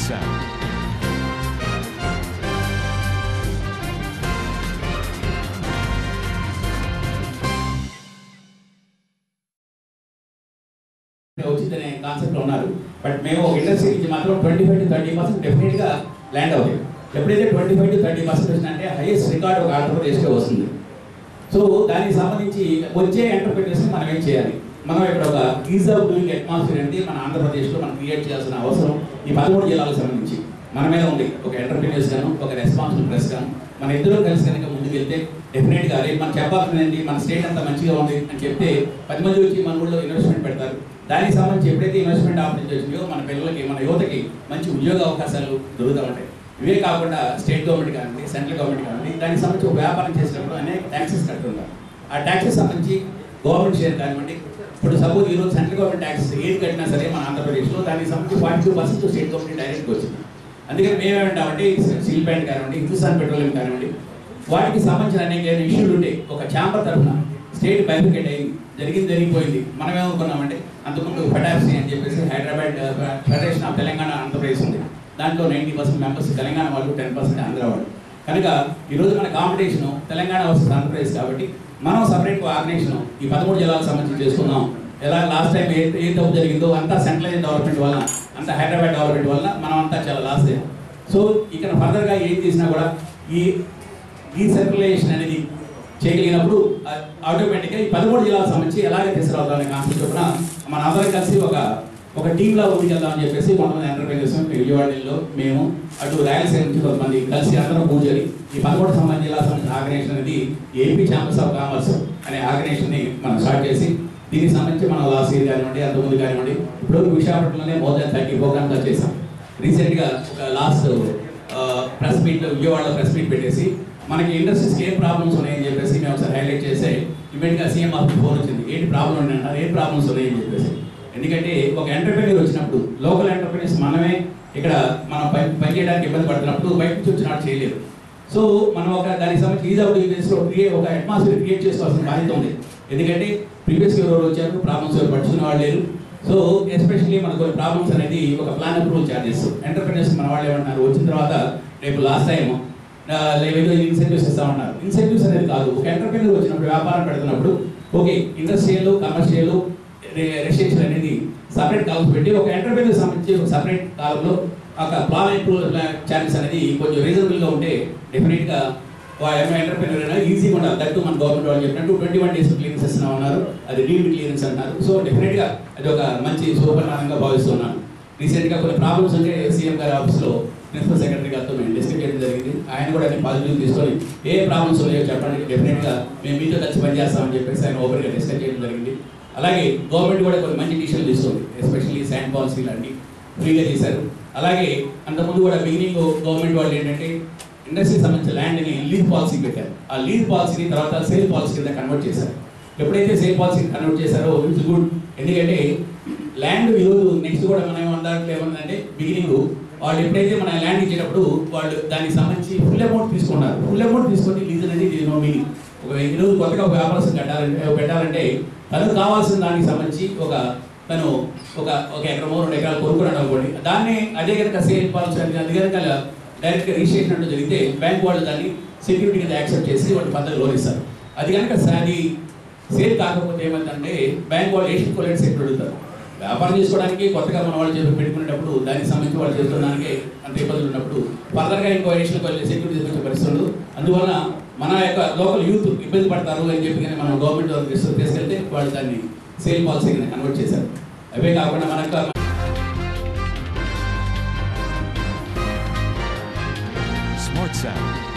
Sound. వచ్చిందనే కాన్సెప్ట్లో ఉన్నారు బట్ మేము ఒక ఇండస్ట్రీ నుంచి మాత్రం twenty five to thirty percent డెఫినెట్గా ల్యాండ్ అవుతాయి ఎప్పుడైతే twenty five to thirty percent వచ్చిందంటే హైయెస్ట్ రికార్డ్ ఒక ఆంధ్రప్రదేశ్లో వస్తుంది సో దానికి సంబంధించి వచ్చే ఎంటర్ప్రినర్స్ని మనం ఏం చేయాలి మనం ఇక్కడ ఒక ఈజ్ ఆఫ్ డూయింగ్ అట్మాస్ఫియర్ అనేది మన ఆంధ్రప్రదేశ్లో మనం క్రియేట్ చేయాల్సిన అవసరం ఈ పదమూడు జిల్లాలకు సంబంధించి మన మీద ఉంది ఒక ఎంటర్ప్రినర్స్ గాను ఒక రెస్పాన్సిబుల్ ప్రెస్ గాను మన ఇద్దరు కలిసి కనుక ముందుకు వెళ్తే డెఫినెట్గా రేపు మనం చెప్పాల్సిందండి మన స్టేట్ అంతా మంచిగా ఉంది అని చెప్తే పది మంది వచ్చి మన ఊళ్ళో ఇన్వెస్ట్మెంట్ పెడతారు దానికి సంబంధించి ఎప్పుడైతే ఇన్వెస్ట్మెంట్ ఆపర్చునిటీ వచ్చిందో మన పిల్లలకి మన యువతకి మంచి ఉద్యోగ అవకాశాలు దొరుకుతూ ఉంటాయి ఇవే కాకుండా స్టేట్ గవర్నమెంట్ కానివ్వండి సెంట్రల్ గవర్నమెంట్ కానివ్వండి దానికి సంబంధించి ఒక వ్యాపారం చేసినప్పుడు అనేక ట్యాక్సెస్ కడుతుంటారు ఆ ట్యాక్సెస్ సంబంధించి గవర్నమెంట్ షేర్ కానివ్వండి ఇప్పుడు సపోజ్ ఈరోజు సెంట్రల్ గవర్నమెంట్ ట్యాక్స్ ఏది కట్టినా సరే మన ఆంధ్రప్రదేశ్లో దానికి సంబంధించి forty two percent state government డైరెక్ట్గా వచ్చింది అందుకని మేమేమంటామంటే స్టీల్ ప్లాంట్ కానివ్వండి హిందుస్థాన్ పెట్రోలియం కానివ్వండి వాటికి సంబంధించిన అనేక ఇష్యూలు ఉంటాయి ఒక ఛాంబర్ తరఫున స్టేట్ బైఫికేట్ అయింది జరిగింది జరిగిపోయింది మనం ఏమనుకున్నామంటే అంతకుముందు ఫెటాప్సీ అని చెప్పేసి హైదరాబాద్ ఆ, ఫెడరేషన్ ఆఫ్ తెలంగాణ ఆంధ్రప్రదేశ్ ఉంది దాంట్లో నైంటీ పర్సెంట్ మెంబర్స్ తెలంగాణ వాళ్ళు టెన్ పర్సెంట్ ఆంధ్ర వాళ్ళు కనుక ఈరోజు మన కాంపిటీషన్ తెలంగాణ వర్సెస్ ఆంధ్రప్రదేశ్ కాబట్టి మనం సపరేట్ ఆర్గనైజేషన్ ఈ పదమూడు జిల్లాలకు సంబంధించి చేసుకున్నాం ఎలా లాస్ట్ టైం ఏ ఏ తప్పు జరిగిందో అంతా సెంట్రలైజ్ డెవలప్మెంట్ వల్ల అంతా హైదరాబాద్ డెవలప్మెంట్ వల్ల మనం అంతా చాలా లాస్ అయ్యాం సో ఇక్కడ ఫర్దర్గా ఏం చేసినా కూడా ఈ డీసెంట్రలైజేషన్ అనేది చేయగలిగినప్పుడు ఆటోమేటిక్గా ఈ పదమూడు జిల్లాలకు సంబంధించి ఎలాగే తీసుకురావాలనే కాన్సెప్ట్ చొప్పున మన అందరం కలిసి ఒక ఒక టీంలా ముందుకెళ్దామని చెప్పేసి కొంతమంది ఎంటర్ప్రైజెస్ విజయవాడలో మేము అటు రాయలసీమ నుంచి కొంతమంది కలిసి అందరం కూర్చొని ఈ పదమూడు సంబంధించి జిల్లా సంబంధించిన ఆర్గనైజేషన్ అనేది ఏపీ ఛాంబర్స్ ఆఫ్ కామర్స్ అనే ఆర్గనైజేషన్ని మనం స్టార్ట్ చేసి దీనికి సంబంధించి మనం లాస్ట్ ఇయర్ కానివ్వండి అంతకుముందు కానివ్వండి ఇప్పుడు విశాఖపట్నంలోనే మోర్ దాన్ థర్టీ ప్రోగ్రామ్స్ చేసాం రీసెంట్గా ఒక లాస్ట్ ప్రెస్ మీట్ విజయవాడలో ప్రెస్ మీట్ పెట్టేసి మనకి ఇండస్ట్రీస్కి ఏం ప్రాబ్లమ్స్ ఉన్నాయని చెప్పేసి మేము ఒకసారి హైలైట్ చేస్తే ఇమీడియట్గా సీఎం ఆఫీస్ ఫోన్ వచ్చింది ఏంటి ప్రాబ్లం ఉన్నాయి ఏ ప్రాబ్లమ్స్ ఉన్నాయని చెప్పేసి ఎందుకంటే ఒక ఎంటర్ప్రీనర్ వచ్చినప్పుడు లోకల్ ఎంటర్ప్రీనర్స్ మనమే ఇక్కడ మనం పని పనిచేయడానికి ఇబ్బంది పడుతున్నప్పుడు బయట నుంచి వచ్చినట్టు చేయలేరు సో మనం ఒక దానికి సంబంధించి ఈజ్ ఆఫ్ బిజినెస్లో క్రియేట్ ఒక అట్మాస్ఫియర్ క్రియేట్ చేసుకోవాల్సిన బాధ్యత ఉంది ఎందుకంటే ప్రీవియస్ ఎవరు వచ్చారు ప్రాబ్లమ్స్ ఎవరు పట్టుకునే వాళ్ళు లేరు సో ఎస్పెషల్లీ మనకు కొన్ని ప్రాబ్లమ్స్ అనేది ఒక ప్లాన్ అప్రూవల్ చార్జెస్ ఎంటర్ప్రినర్స్ మన వాళ్ళు ఏమంటున్నారు వచ్చిన తర్వాత రేపు లాస్ట్ టైం లేదో ఇన్సెంటివ్స్ ఇస్తామన్నారు ఇన్సెంటివ్స్ అనేది కాదు ఒక ఎంటర్ప్రినర్ వచ్చినప్పుడు వ్యాపారం పెడుతున్నప్పుడు ఓకే ఇండస్ట్రియల్ కమర్షియల్ రెసిడెన్షియల్ అనేది సపరేట్ కాల్స్ పెట్టి ఒక ఎంటర్ప్రినర్ సంబంధించి ఒక సపరేట్ కాలంలో ఒక ప్లాన్ అప్రూవల్ చార్జెస్ అనేది కొంచెం రీజనబుల్గా ఉంటే డెఫినెట్గా ఎంటర్ప్రినర్ అయినా ఈజీగా ఉండాలి దట్టు మన గవర్నమెంట్ వాళ్ళు చెప్పినట్టు ట్వంటీ వన్ డేస్ క్లియరెన్స్ ఇస్తున్నాం అన్నారు అది డీమ్డ్ క్లియరెన్స్ అన్నారు సో డెఫినెట్గా అది ఒక మంచి శుభపరిణామంగా భావిస్తున్నాను రీసెంట్గా కొన్ని ప్రాబ్లమ్స్ ఉంటే సీఎం గారి ఆఫీస్లో ప్రిన్సిపల్ సెక్రటరీ గారితో మేము డిస్కస్ చేయడం జరిగింది ఆయన కూడా అన్ని పాజిటివ్ తీసుకొని ఏ ప్రాబ్లమ్స్ ఉన్నాయో చెప్పండి డెఫినెట్గా మేము మీతో కలిసి పనిచేస్తామని చెప్పేసి ఆయన ఓపెన్గా డిస్కస్ చేయడం జరిగింది అలాగే గవర్నమెంట్ కూడా కొన్ని మంచి డిసిషన్లు తీసుకుంది ఎస్పెషల్లీ శాండ్ పాలసీ లాంటి ఫ్రీగా చేశారు అలాగే అంతకుముందు కూడా బిగినింగ్ గవర్నమెంట్ వాళ్ళు ఏంటంటే ఇండస్ట్రీ సంబంధించిన ల్యాండ్ని లీజ్ పాలసీ పెట్టారు ఆ లీజ్ పాలసీని తర్వాత సేల్ పాలసీ కింద కన్వర్ట్ చేశారు ఎప్పుడైతే సేల్ పాలసీ కన్వర్ట్ చేశారో ఇట్స్ గుడ్ ఎందుకంటే ల్యాండ్ ఈరోజు నెక్స్ట్ కూడా మనం ఏమన్నా ఏమన్నదంటే బిగినింగ్ వాళ్ళు ఎప్పుడైతే మన ల్యాండ్ ఇచ్చేటప్పుడు వాళ్ళు దానికి సంబంధించి ఫుల్ అమౌంట్ తీసుకున్నారు ఫుల్ అమౌంట్ తీసుకొని లీజ్ అనేది ఇది నో మీనింగ్ ఒక ఈరోజు కొత్తగా ఒక వ్యాపారం కట్టాలంటే పెట్టాలంటే తనకు కావాల్సిన దానికి సంబంధించి ఒక తను ఒక ఒక ఎకరమో రెండు ఎకరాలు కొనుక్కున్నాడు అనుకోండి దాన్ని అదే కనుక సేల్ పాలసీ అది అది కనుక డైరెక్ట్గా రిజిస్ట్రేషన్ అంటూ జరిగితే బ్యాంక్ వాళ్ళు దాన్ని సెక్యూరిటీ కింద యాక్సెప్ట్ చేసి వాళ్ళు పద్ధతి లోన్ ఇస్తారు అది కనుక అది సేల్ కాకపోతే ఏమైందంటే బ్యాంక్ వాళ్ళు ఏషియన్ కోలెట్ సెక్యూరిటీ అడుగుతారు వ్యాపారం చేసుకోవడానికి కొత్తగా మన వాళ్ళు చెప్పి పెట్టుకునేటప్పుడు దానికి సంబంధించి వాళ్ళు చేస్తున్నదానికి అంత ఇబ్బందులు ఉన్నప్పుడు ఫర్దర్గా ఇంకో ఏషియన్ కోలెట్ సెక్యూరిటీ తీసుకొచ్చే పరిస్థితి ఉండదు అందువల్ల మన యొక్క లోకల్ యూత్ ఇబ్బంది పడతారు అని చెప్పి కానీ మనం గవర్నమెంట్ వాళ్ళు తీసుకు- తీసుకెళ్తే వాళ్ళు దాన్ని సేల్ పాలసీ కింద కన్వర్ట్ చేశారు అవే కాకుండా మనకు Smart Sound.